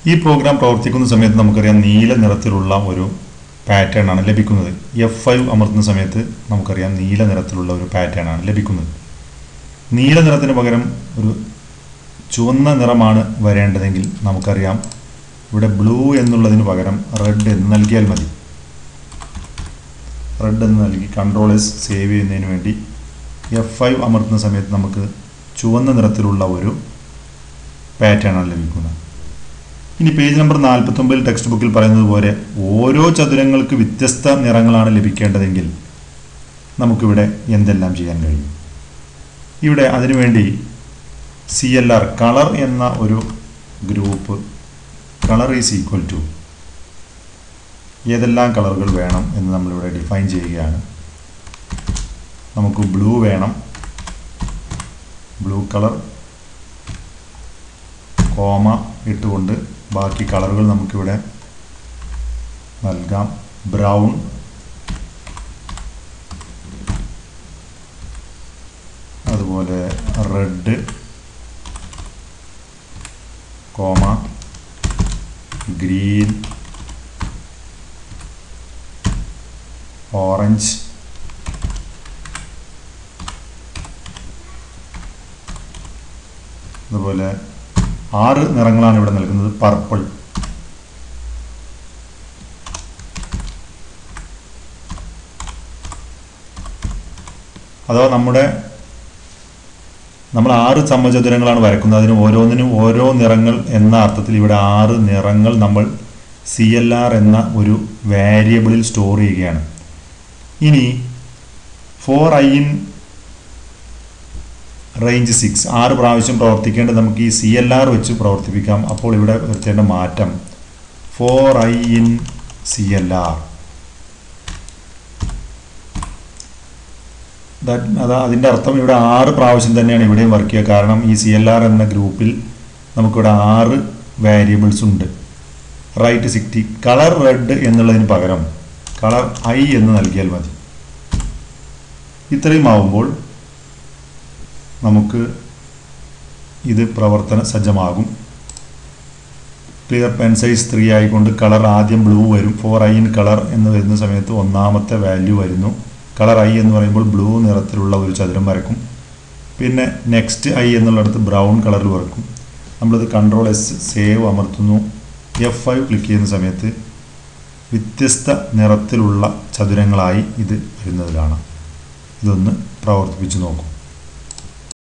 ഈ പ്രോഗ്രാം പ്രവർത്തിക്കുന്ന സമയത്ത് നമുക്കറിയാം നീല നിറത്തിലുള്ള ഒരു പാറ്റേൺ ആണ് ലഭിക്കുന്നത് എഫ് ഫൈവ് അമർത്തുന്ന സമയത്ത് നമുക്കറിയാം നീല നിറത്തിലുള്ള ഒരു പാറ്റേൺ ആണ് ലഭിക്കുന്നത് നീല നിറത്തിന് പകരം ഒരു ചുവന്ന നിറമാണ് വരേണ്ടതെങ്കിൽ നമുക്കറിയാം ഇവിടെ ബ്ലൂ എന്നുള്ളതിന് പകരം റെഡ് എന്ന് നൽകിയാൽ മതി റെഡ് എന്ന് നൽകി കൺട്രോൾ എസ് സേവ് ചെയ്യുന്നതിന് വേണ്ടി എഫ് ഫൈവ് അമർത്തുന്ന സമയത്ത് നമുക്ക് ചുവന്ന നിറത്തിലുള്ള ഒരു പാറ്റേൺ ആണ് ലഭിക്കുന്നത് ഇനി പേജ് നമ്പർ നാൽപ്പത്തൊമ്പതിൽ ടെക്സ്റ്റ് ബുക്കിൽ പറയുന്നത് പോലെ ഓരോ ചതുരങ്ങൾക്ക് വ്യത്യസ്ത നിറങ്ങളാണ് ലഭിക്കേണ്ടതെങ്കിൽ നമുക്കിവിടെ എന്തെല്ലാം ചെയ്യാൻ കഴിയും ഇവിടെ അതിനുവേണ്ടി സി എൽ ആർ കളർ എന്ന ഒരു group colour is equal to ഏതെല്ലാം കളറുകൾ വേണം എന്ന് നമ്മളിവിടെ ഡിഫൈൻ ചെയ്യുകയാണ് നമുക്ക് ബ്ലൂ വേണം ബ്ലൂ കളർ കോമ ഇട്ടുകൊണ്ട് ബാക്കി കളറുകൾ നമുക്കിവിടെ നൽകാം ബ്രൗൺ അതുപോലെ റെഡ് കോമ ഗ്രീൻ ഓറഞ്ച് അതുപോലെ ആറ് നിറങ്ങളാണ് ഇവിടെ നൽകുന്നത് പർപ്പിൾ അഥവാ നമ്മുടെ നമ്മൾ ആറ് സമചതുരങ്ങളാണ് വരക്കുന്നത് അതിന് ഓരോന്നിനും ഓരോ നിറങ്ങൾ എന്ന അർത്ഥത്തിൽ ഇവിടെ ആറ് നിറങ്ങൾ നമ്മൾ സി എൽ ആർ എന്ന ഒരു വേരിയബിളിൽ സ്റ്റോർ ചെയ്യുകയാണ് ഇനി for I in range six ആറ് പ്രാവശ്യം പ്രവർത്തിക്കേണ്ടത് നമുക്ക് ഈ സി എൽ ആർ വെച്ച് പ്രവർത്തിപ്പിക്കാം അപ്പോൾ ഇവിടെ വരുത്തേണ്ട മാറ്റം for I in C L R അത് അതിൻ്റെ അർത്ഥം ഇവിടെ ആറ് പ്രാവശ്യം തന്നെയാണ് ഇവിടെയും വർക്ക് ചെയ്യുക കാരണം ഈ സി എൽ ആർ എന്ന ഗ്രൂപ്പിൽ നമുക്കിവിടെ ആറ് വേരിയബിൾസ് ഉണ്ട് റൈറ്റ് സിക്സ്റ്റി കളർ റെഡ് എന്നുള്ളതിന് പകരം കളർ ഐ എന്ന് നൽകിയാൽ മതി ഇത്രയും ആവുമ്പോൾ നമുക്ക് ഇത് പ്രവർത്തന സജ്ജമാകും ക്ലിയർ പെൻ സൈസ് ത്രീ ആയിക്കൊണ്ട് കളർ ആദ്യം ബ്ലൂ വരും ഫോർ ഐ ഇൻ കളർ എന്ന് വരുന്ന സമയത്ത് ഒന്നാമത്തെ വാല്യൂ വരുന്നു കളർ ഐ എന്ന് പറയുമ്പോൾ ബ്ലൂ നിറത്തിലുള്ള ഒരു ചതുരം വരക്കും പിന്നെ നെക്സ്റ്റ് ഐ എന്നുള്ളിടത്ത് ബ്രൗൺ കളറിൽ വരക്കും നമ്മളിത് കൺട്രോൾ എസ് സേവ് അമർത്തുന്നു എഫ് ഫൈവ് ക്ലിക്ക് ചെയ്യുന്ന സമയത്ത് വ്യത്യസ്ത നിറത്തിലുള്ള ചതുരങ്ങളായി ഇത് വരുന്നത് കാണാം ഇതൊന്ന് പ്രവർത്തിപ്പിച്ച് നോക്കും